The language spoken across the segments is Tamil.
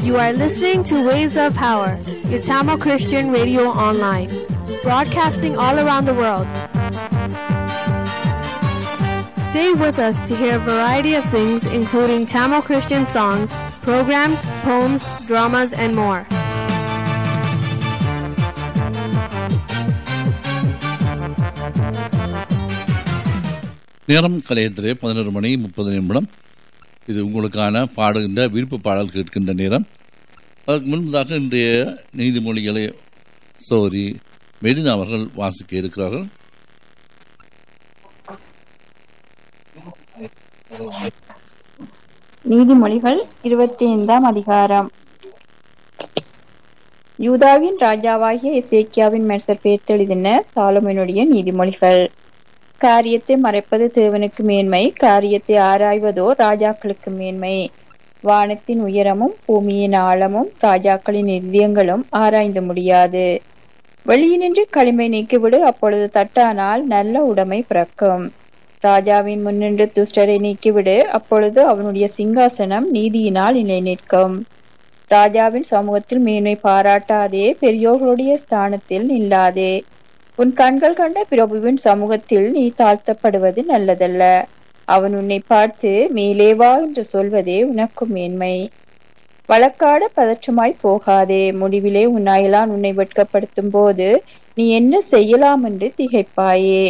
You are listening to Waves of Power, your Tamil Christian radio online, broadcasting all around the world. Stay with us to hear a variety of things, including Tamil Christian songs, programs, poems, dramas, and more. நேரம் கலையத்திலே பதினொரு மணி முப்பது நிமிடம் இது உங்களுக்கான பாடுகின்ற விருப்ப பாடல் கேட்கின்ற நேரம் அதற்கு முன்பதாக இன்றைய நீதிமொழிகளை சோரி மெடினா அவர்கள் வாசிக்க இருக்கிறார்கள் நீதிமொழிகள் இருபத்தி ஐந்தாம் அதிகாரம் யூதாவின் ராஜாவாகிய இசேக்கியாவின் மெர்சர் பேர்த்தெழுதின சாலமனுடைய நீதிமொழிகள் காரியத்தை மறைப்பது தேவனுக்கு மேன்மை காரியத்தை ஆராய்வதோ ராஜாக்களுக்கு மேன்மை வானத்தின் உயரமும் பூமியின் ஆழமும் ராஜாக்களின் இதயங்களும் ஆராய்ந்து முடியாது வெளியினின்று களிமை நீக்கிவிடு அப்பொழுது தட்டானால் நல்ல உடைமை பிறக்கும் ராஜாவின் முன்னின்று துஷ்டரை நீக்கிவிடு அப்பொழுது அவனுடைய சிங்காசனம் நீதியினால் நிலை நிற்கும் ராஜாவின் சமூகத்தில் மேன்மை பாராட்டாதே பெரியோர்களுடைய ஸ்தானத்தில் நில்லாதே உன் கண்கள் கண்ட பிரபுவின் சமூகத்தில் நீ தாழ்த்தப்படுவது நல்லதல்ல அவன் உன்னை பார்த்து மேலே வா என்று சொல்வதே உனக்கு மேன்மை வழக்காட பதற்றமாய் போகாதே முடிவிலே உன் அயலான் உன்னை வெட்கப்படுத்தும் போது நீ என்ன செய்யலாம் என்று திகைப்பாயே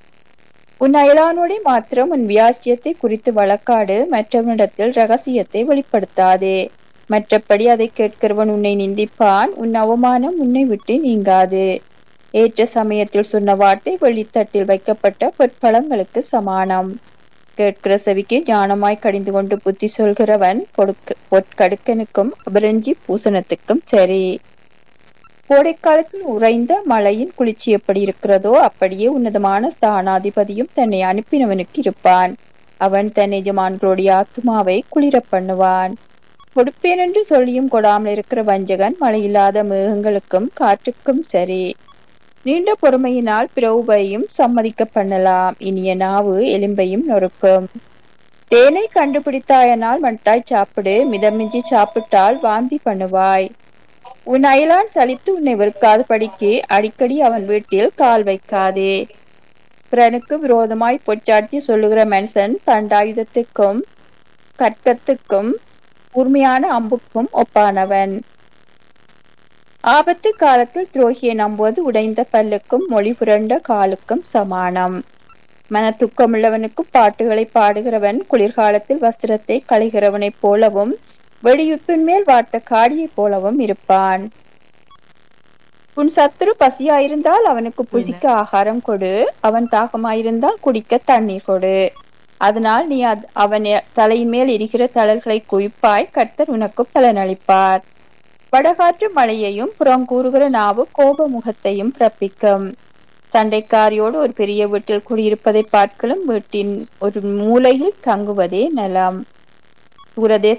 உன் அயலானோடே மாத்திரம் உன் வியாசியத்தை குறித்து வழக்காடு மற்றவனிடத்தில் ரகசியத்தை வெளிப்படுத்தாதே மற்றபடி அதை கேட்கிறவன் உன்னை நிந்திப்பான் உன் அவமானம் உன்னை விட்டு நீங்காது ஏற்ற சமயத்தில் சொன்ன வார்த்தை வெளித்தட்டில் வைக்கப்பட்ட பொற்பழங்களுக்கு சமானம் கேட்கிற செவிக்கு ஞானமாய் கடிந்து கொண்டு புத்தி சொல்கிறவன் பொடுக்க பொற்கடுக்கனுக்கும் அபரஞ்சி பூசணத்துக்கும் சரி கோடைக்காலத்தில் உறைந்த மழையின் குளிர்ச்சி எப்படி இருக்கிறதோ அப்படியே உன்னதமான ஸ்தானாதிபதியும் தன்னை அனுப்பினவனுக்கு இருப்பான் அவன் தன் எஜமான்களுடைய ஆத்மாவை குளிர பண்ணுவான் கொடுப்பேன் என்று சொல்லியும் கொடாமல் இருக்கிற வஞ்சகன் மழையில்லாத மேகங்களுக்கும் காற்றுக்கும் சரி நீண்ட பொறுமையினால் பிரவுபையும் சம்மதிக்க பண்ணலாம் இனிய நாவு எலும்பையும் நொறுக்கும் தேனை கண்டுபிடித்தாயனால் மட்டாய் சாப்பிடு மிதமிஞ்சி சாப்பிட்டால் வாந்தி பண்ணுவாய் உன் அயலான் சலித்து உன்னை வெறுக்காத படிக்கு அடிக்கடி அவன் வீட்டில் கால் வைக்காதே பிறனுக்கு விரோதமாய் பொச்சாட்டி சொல்லுகிற மனுஷன் தண்டாயுதத்துக்கும் கற்கத்துக்கும் கூர்மையான அம்புக்கும் ஒப்பானவன் ஆபத்து காலத்தில் துரோகியை நம்புவது உடைந்த பல்லுக்கும் மொழி புரண்ட காலுக்கும் சமானம் மன துக்கமுள்ளவனுக்கும் பாட்டுகளை பாடுகிறவன் குளிர்காலத்தில் வஸ்திரத்தை களைகிறவனைப் போலவும் வெடியுப்பின் மேல் வார்த்த காடியைப் போலவும் இருப்பான் உன் சத்துரு பசியாயிருந்தால் அவனுக்கு புசிக்க ஆகாரம் கொடு அவன் தாகமாயிருந்தால் குடிக்க தண்ணீர் கொடு அதனால் நீ அவன் தலையின் மேல் எரிகிற தளர்களை குவிப்பாய் கர்த்தர் உனக்கு பலனளிப்பார் வடகாற்று மழையையும் புறங்கூறுகிற நாவு கோப முகத்தையும் பிறப்பிக்கும் சண்டைக்காரியோடு ஒரு பெரிய வீட்டில் குடியிருப்பதை பார்க்கலும் வீட்டின் ஒரு மூலையில் தங்குவதே நலம் தூரதேச